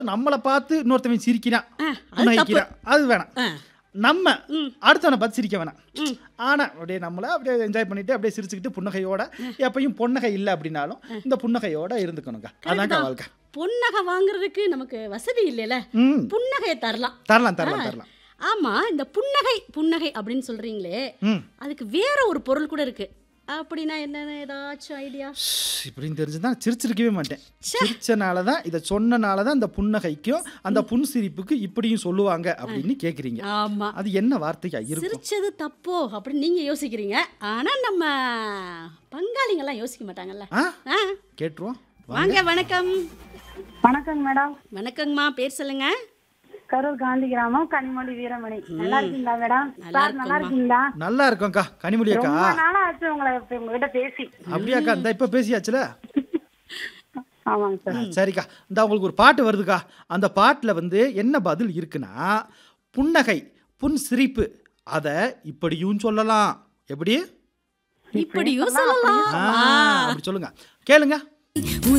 நம்மளை பார்த்து இன்னொருத்தவன் சிரிக்கிறான் ஆ, அது தப்பு புன்னகைக்கிறான் அது வேணாம் ஆ, நம்ம ம். அடுத்தவனை பார்த்து சிரிக்க வேணாம் ம். ஆனா அப்படியே நம்மள அப்படியே என்ஜாய் பண்ணிட்டு அப்படியே சிரிச்சுக்கிட்டு புன்னகையோட எப்பயும் புன்னகை இல்லை அப்படின்னாலும் இந்த புன்னகையோட இருந்துக்கணுங்க அதாங்க தான். வாழ்க்கை புன்னகை வாங்குறதுக்கு நமக்கு வசதி இல்லைல்ல ம் புன்னகையை தரலாம் தரலாம் தரலாம் தரலாம் ஆமா இந்த புன்னகை புன்னகை அப்படின்னு சொல்றீங்களே ம் அதுக்கு வேற ஒரு பொருள் கூட இருக்கு அப்படின்னா என்னன்னு ஏதாச்சும் ஐடியா ஷ், இப்படின்னு தெரிஞ்சுதான் சிரிச்சிருக்கவே மாட்டேன் சிரிச்சனால தான் இதை சொன்னனால தான் இந்த புன்னகைக்கும் அந்த புன்சிரிப்புக்கு இப்படியும் சொல்லுவாங்க அப்படின்னு கேட்குறீங்க ஆமா அது என்ன வார்த்தையா இருக்கும் சிரிச்சது தப்போ அப்படின்னு நீங்க யோசிக்கிறீங்க ஆனா நம்ம பங்காளிங்கெல்லாம் யோசிக்க மாட்டாங்கல்ல ஆ ஆ, கேட்டுருவோம் வாங்க வணக்கம் வணக்கங்க மேடம் வணக்கங்கம்மா பேர் சொல்லுங்க கரூர் காந்தி கிராமம் கனிமொழி வீரமணி நல்லா இருக்கீங்களா மேடம் நல்லா சார் நல்லா இருக்கோம்மா. இருக்கீங்களா நல்லா இருக்கோம்க்கா கனிமொழி அக்கா ரொம்ப நாளா ஆச்சு உங்களை இப்ப உங்ககிட்ட பேசி அப்படியாக்கா இந்த இப்போ பேசியாச்சுல ஆமாங்க சார் ஆ, சரிக்கா இந்த உங்களுக்கு ஒரு பாட்டு வருதுக்கா அந்த பாட்டில் வந்து என்ன பதில் இருக்குன்னா புன்னகை புன் சிரிப்பு அதை இப்படியும் சொல்லலாம் எப்படி இப்படியும் சொல்லலாம் ஆ, அப்படி சொல்லுங்க கேளுங்க